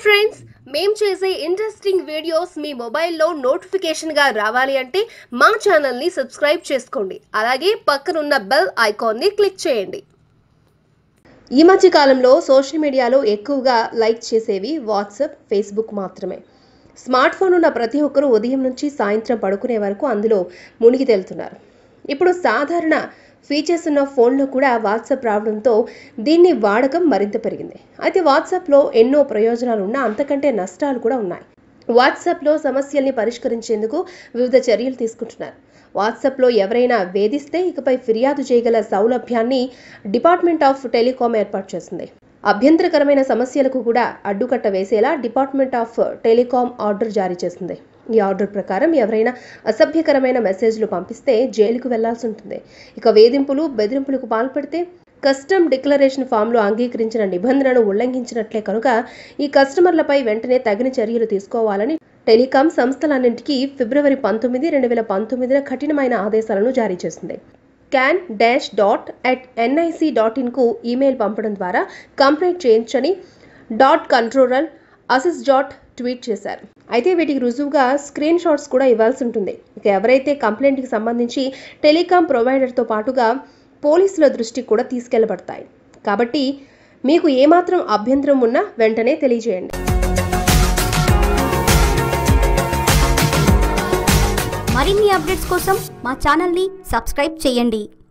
friends మేం చేసే interesting videos మీ మొబైల్లో నోటిఫికేషన్గా రావాలి అంటే మా ఛానల్ని సబ్స్క్రైబ్ చేసుకోండి అలాగే పక్కనున్న బెల్ ఐకాన్ని క్లిక్ చేయండి ఈ మధ్య కాలంలో సోషల్ మీడియాలో ఎక్కువగా లైక్ చేసేవి వాట్సాప్ ఫేస్బుక్ మాత్రమే స్మార్ట్ ఫోన్ ఉన్న ప్రతి ఒక్కరూ ఉదయం నుంచి సాయంత్రం పడుకునే వరకు అందులో మునిగి తేలుతున్నారు ఇప్పుడు సాధారణ ఫీచర్స్ ఉన్న ఫోన్లో కూడా వాట్సాప్ రావడంతో దీన్ని వాడకం మరింత పెరిగింది అయితే వాట్సాప్లో ఎన్నో ప్రయోజనాలు ఉన్నా అంతకంటే నష్టాలు కూడా ఉన్నాయి వాట్సాప్లో సమస్యల్ని పరిష్కరించేందుకు వివిధ చర్యలు తీసుకుంటున్నారు వాట్సాప్లో ఎవరైనా వేధిస్తే ఇకపై ఫిర్యాదు చేయగల సౌలభ్యాన్ని డిపార్ట్మెంట్ ఆఫ్ టెలికాం ఏర్పాటు చేసింది అభ్యంతరకరమైన సమస్యలకు కూడా అడ్డుకట్ట వేసేలా డిపార్ట్మెంట్ ఆఫ్ టెలికాం ఆర్డర్ జారీ చేసింది ఈ ఆర్డర్ ప్రకారం ఎవరైనా అసభ్యకరమైన మెసేజ్లు పంపిస్తే జైలుకు వెళ్లాల్సి ఉంటుంది ఇక వేధింపులు బెదిరింపులకు పాల్పడితే కస్టమ్ డిక్లరేషన్ ఫామ్లో అంగీకరించిన నిబంధనను ఉల్లంఘించినట్లే కనుక ఈ కస్టమర్లపై వెంటనే తగిన చర్యలు తీసుకోవాలని టెలికాం సంస్థలన్నింటికీ ఫిబ్రవరి పంతొమ్మిది రెండు వేల పంతొమ్మిదిన కఠినమైన ఆదేశాలను జారీ చేసింది can dash dot at NIC dot ఇన్కు ఈమెయిల్ పంపడం ద్వారా కంప్లైంట్ చేయించని డాట్ కంట్రోలర్ అసిస్ డాట్ ట్వీట్ చేశారు అయితే వీటికి రుజువుగా స్క్రీన్ షాట్స్ కూడా ఇవ్వాల్సి ఉంటుంది ఇక ఎవరైతే కంప్లైంట్కి సంబంధించి టెలికాం ప్రొవైడర్తో పాటుగా పోలీసుల దృష్టికి కూడా తీసుకెళ్లబడతాయి కాబట్టి మీకు ఏమాత్రం అభ్యంతరం ఉన్నా వెంటనే తెలియజేయండి మరిన్ని అప్డేట్స్ కోసం మా ఛానల్ని సబ్స్క్రైబ్ చేయండి